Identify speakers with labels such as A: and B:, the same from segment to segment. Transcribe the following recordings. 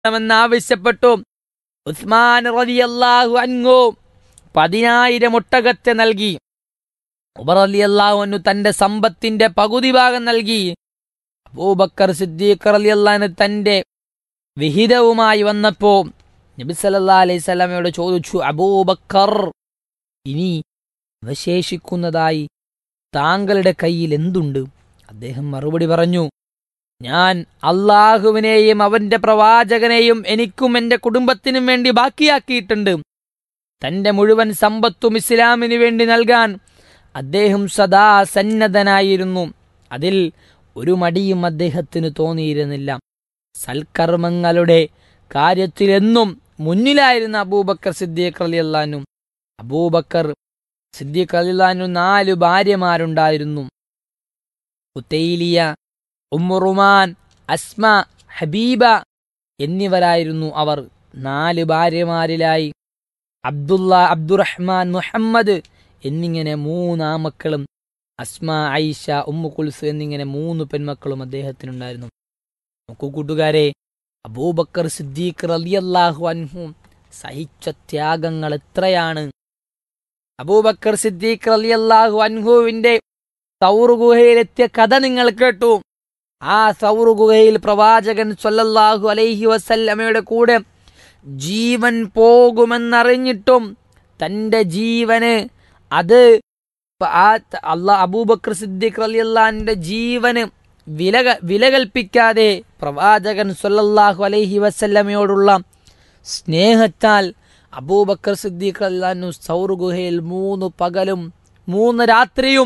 A: മെന്നാവശ്യപ്പെട്ടു ഉസ്മാൻ റളിയല്ലാഹു അൻഹു പതിനായിരം ഒട്ടകത്തെ നൽകി ഉമർ റളിയല്ലാഹു അൻഹു തന്റെ സമ്പത്തിന്റെ പകുതി ഭാഗം നൽകി അബൂബക്കർ സിദ്ദീഖ് റളിയല്ലാഹു തന്റെ വിഹിതവുമായി വന്നപ്പോ നബി സല്ലല്ലാഹു അലൈഹി സ്വലാമയോട് ചോദിച്ചു അബൂബക്കർ ഇനി അവശേഷിക്കുന്നതായി താങ്കളുടെ കയ്യിൽ എന്തുണ്ട് അദ്ദേഹം മറുപടി പറഞ്ഞു ഞാൻ അള്ളാഹുവിനെയും അവന്റെ പ്രവാചകനെയും എനിക്കും എന്റെ കുടുംബത്തിനും വേണ്ടി ബാക്കിയാക്കിയിട്ടുണ്ട് തന്റെ മുഴുവൻ സമ്പത്തും ഇസ്ലാമിനു വേണ്ടി നൽകാൻ അദ്ദേഹം സദാ സന്നദ്ധനായിരുന്നു അതിൽ ഒരു മടിയും അദ്ദേഹത്തിന് തോന്നിയിരുന്നില്ല സൽക്കർമ്മങ്ങളുടെ കാര്യത്തിലെന്നും മുന്നിലായിരുന്ന അബൂബക്കർ സിദ്ദീഖ് അലിയല്ലാനു അബൂബക്കർ സിദ്ദീഖ് അലിയല്ലാനു നാലു ഭാര്യമാരുണ്ടായിരുന്നു ഉത്തൈലിയ ഉമ്മുറുമാൻ അസ്മ ഹബീബ എന്നിവരായിരുന്നു അവർ നാല് ഭാര്യമാരിലായി അബ്ദുള്ള അബ്ദുറഹ്മാൻ മുഹമ്മദ് എന്നിങ്ങനെ മൂന്നാമക്കളും അസ്മ ഐഷ ഉമ്മു കുൽസ് എന്നിങ്ങനെ മൂന്ന് പെൺമക്കളും അദ്ദേഹത്തിനുണ്ടായിരുന്നു നോക്കൂ കൂട്ടുകാരെ അബൂബക്കർ സിദ്ദീഖ് റളിയല്ലാഹു അൻഹു സഹിച്ച ത്യാഗങ്ങൾ എത്രയാണ് അബൂബക്കർ സിദ്ദീഖ് റളിയല്ലാഹു അൻഹുവിന്റെ സൗർ ഗുഹയിലെത്തിയ കഥ നിങ്ങൾ കേട്ടു ആ സൗർ ഗുഹയിൽ പ്രവാചകൻ സ്വല്ലല്ലാഹു അലൈഹി വസല്ലമയുടെ കൂടെ ജീവൻ പോകുമെന്നറിഞ്ഞിട്ടും തന്റെ ജീവന് അത് അള്ളാ അബൂബക്കർ സിദ്ദീഖ് റളിയല്ലാഹുവിന്റെ ജീവന് വില വില കൽപ്പിക്കാതെ പ്രവാചകൻ സ്വല്ലല്ലാഹു അലൈഹി വസല്ലമയോടുള്ള സ്നേഹത്താൽ അബൂബക്കർ സിദ്ദീഖ് അല്ലാഹു സൗർ ഗുഹയിൽ മൂന്ന് പകലും മൂന്ന് രാത്രിയും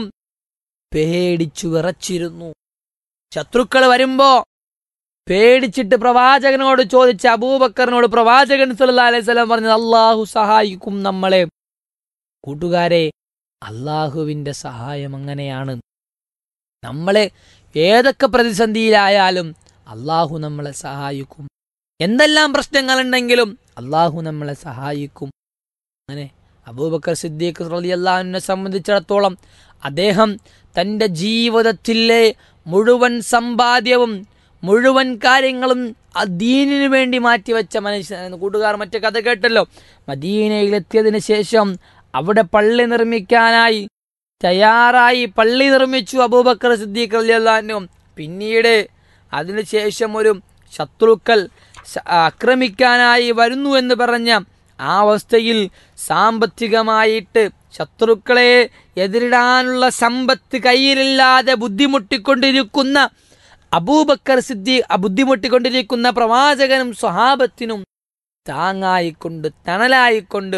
A: പേടിച്ചു വിറച്ചിരുന്നു ശത്രുക്കൾ വരുമ്പോ പേടിച്ചിട്ട് പ്രവാചകനോട് ചോദിച്ച അബൂബക്കറിനോട് പ്രവാചകൻ സല്ലല്ലാഹു അലൈഹി വസല്ലം പറഞ്ഞത് അള്ളാഹു സഹായിക്കും നമ്മളെ കൂട്ടുകാരെ അള്ളാഹുവിന്റെ സഹായം അങ്ങനെയാണ് നമ്മളെ ഏതൊക്കെ പ്രതിസന്ധിയിലായാലും അള്ളാഹു നമ്മളെ സഹായിക്കും എന്തെല്ലാം പ്രശ്നങ്ങളുണ്ടെങ്കിലും അള്ളാഹു നമ്മളെ സഹായിക്കും അങ്ങനെ അബൂബക്കർ സിദ്ദീഖ് റളിയല്ലാഹുവിനെ സംബന്ധിച്ചിടത്തോളം അദ്ദേഹം തന്റെ ജീവിതത്തിലെ മുഴുവൻ സമ്പാദ്യവും മുഴുവൻ കാര്യങ്ങളും ദീനിനു വേണ്ടി മാറ്റിവെച്ച മനുഷ്യൻ കൂട്ടുകാർ മറ്റു കഥ കേട്ടല്ലോ മദീനയിലെത്തിയതിനു ശേഷം അവിടെ പള്ളി നിർമ്മിക്കാനായി തയ്യാറായി പള്ളി നിർമ്മിച്ചു അബൂബക്കർ സിദ്ദീഖ് റളിയല്ലാഹു പിന്നീട് അതിനുശേഷം ഒരു ശത്രുക്കൾ ആക്രമിക്കാനായി വരുന്നു എന്ന് പറഞ്ഞ ആ അവസ്ഥയിൽ സാമ്പത്തികമായിട്ട് ശത്രുക്കളെ എതിരിടാനുള്ള സമ്പത്ത് കയ്യിലില്ലാതെ ബുദ്ധിമുട്ടിക്കൊണ്ടിരിക്കുന്ന അബൂബക്കർ സിദ്ദി ബുദ്ധിമുട്ടിക്കൊണ്ടിരിക്കുന്ന പ്രവാചകനും സ്വഹാബത്തിനും താങ്ങായിക്കൊണ്ട് തണലായിക്കൊണ്ട്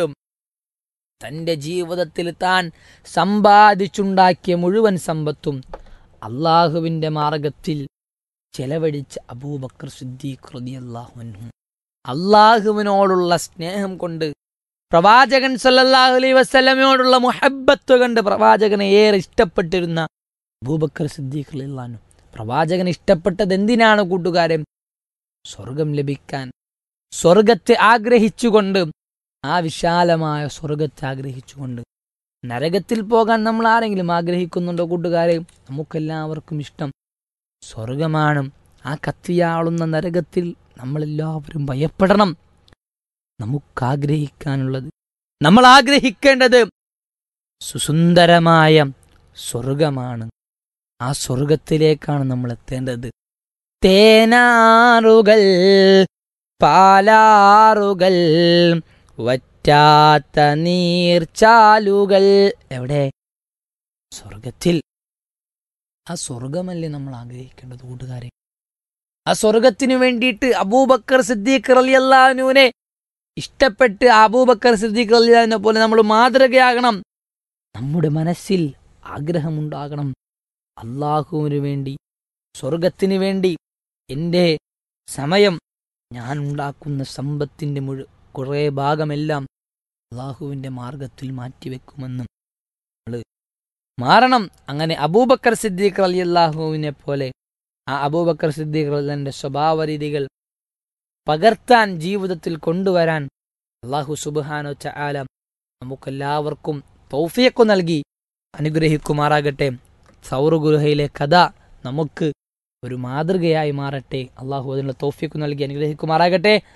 A: തന്റെ ജീവിതത്തിൽ താൻ സമ്പാദിച്ചുണ്ടാക്കിയ മുഴുവൻ സമ്പത്തും അള്ളാഹുവിന്റെ മാർഗത്തിൽ ചെലവഴിച്ച അബൂബക്കർ സിദ്ദീഖ് റളിയല്ലാഹു അള്ളാഹുവിനോടുള്ള സ്നേഹം കൊണ്ട് പ്രവാചകൻ സല്ലല്ലാഹു അലൈഹി വസല്ലമയോടുള്ള മുഹബ്ബത്ത് കണ്ട് പ്രവാചകനെ ഏറെ ഇഷ്ടപ്പെട്ടിരുന്ന അബൂബക്കർ സിദ്ദീഖ് റളിയല്ലാഹു പ്രവാചകൻ ഇഷ്ടപ്പെട്ടത് എന്തിനാണ് കൂട്ടുകാരൻ സ്വർഗം ലഭിക്കാൻ സ്വർഗത്തെ ആഗ്രഹിച്ചുകൊണ്ട് ആ വിശാലമായ സ്വർഗത്തെ ആഗ്രഹിച്ചുകൊണ്ട് നരകത്തിൽ പോകാൻ നമ്മൾ ആരെങ്കിലും ആഗ്രഹിക്കുന്നുണ്ടോ കൂട്ടുകാരെ നമുക്കെല്ലാവർക്കും ഇഷ്ടം സ്വർഗമാണ് ആ കത്തിയാളുന്ന നരകത്തിൽ നമ്മളെല്ലാവരും ഭയപ്പെടണം നമുക്കാഗ്രഹിക്കാനുള്ളത് നമ്മൾ ആഗ്രഹിക്കേണ്ടത് സുസുന്ദരമായ സ്വർഗമാണ് ആ സ്വർഗത്തിലേക്കാണ് നമ്മൾ എത്തേണ്ടത് തേനാറുകൾ പാലാറുകൾ വറ്റാത്ത നീർച്ചാലുകൾ എവിടെ സ്വർഗത്തിൽ ആ സ്വർഗമല്ലേ നമ്മൾ ആഗ്രഹിക്കേണ്ടത് കൂട്ടുകാരെ ആ സ്വർഗത്തിനു വേണ്ടിയിട്ട് അബൂബക്കർ സിദ്ദീഖ് റളിയല്ലാഹുവിനെ ഇഷ്ടപ്പെട്ട് അബൂബക്കർ സിദ്ദീഖ് റളിയല്ലാഹുവിനെ പോലെ നമ്മൾ മാതൃകയാകണം നമ്മുടെ മനസ്സിൽ ആഗ്രഹമുണ്ടാകണം അള്ളാഹുവിന് വേണ്ടി സ്വർഗത്തിന് വേണ്ടി എൻ്റെ സമയം ഞാൻ ഉണ്ടാക്കുന്ന സമ്പത്തിൻ്റെ മുഴു കുറേ ഭാഗമെല്ലാം അള്ളാഹുവിൻ്റെ മാർഗത്തിൽ മാറ്റിവെക്കുമെന്ന് നമ്മൾ മാറണം അങ്ങനെ അബൂബക്കർ സിദ്ദീഖ് അലി അള്ളാഹുവിനെ പോലെ ആ അബൂബക്കർ സിദ്ദീഖ് അലിന്റെ സ്വഭാവ രീതികൾ പകർത്താൻ ജീവിതത്തിൽ കൊണ്ടുവരാൻ അള്ളാഹു സുബാനോ ചാല നമുക്കെല്ലാവർക്കും തൗഫിയക്കു നൽകി അനുഗ്രഹിക്കുമാറാകട്ടെ സൗറുഗുഹയിലെ കഥ നമുക്ക് ഒരു മാതൃകയായി മാറട്ടെ അള്ളാഹു അതിനുള്ള തോഫിക്ക് നൽകി അനുഗ്രഹിക്കുമാറാകട്ടെ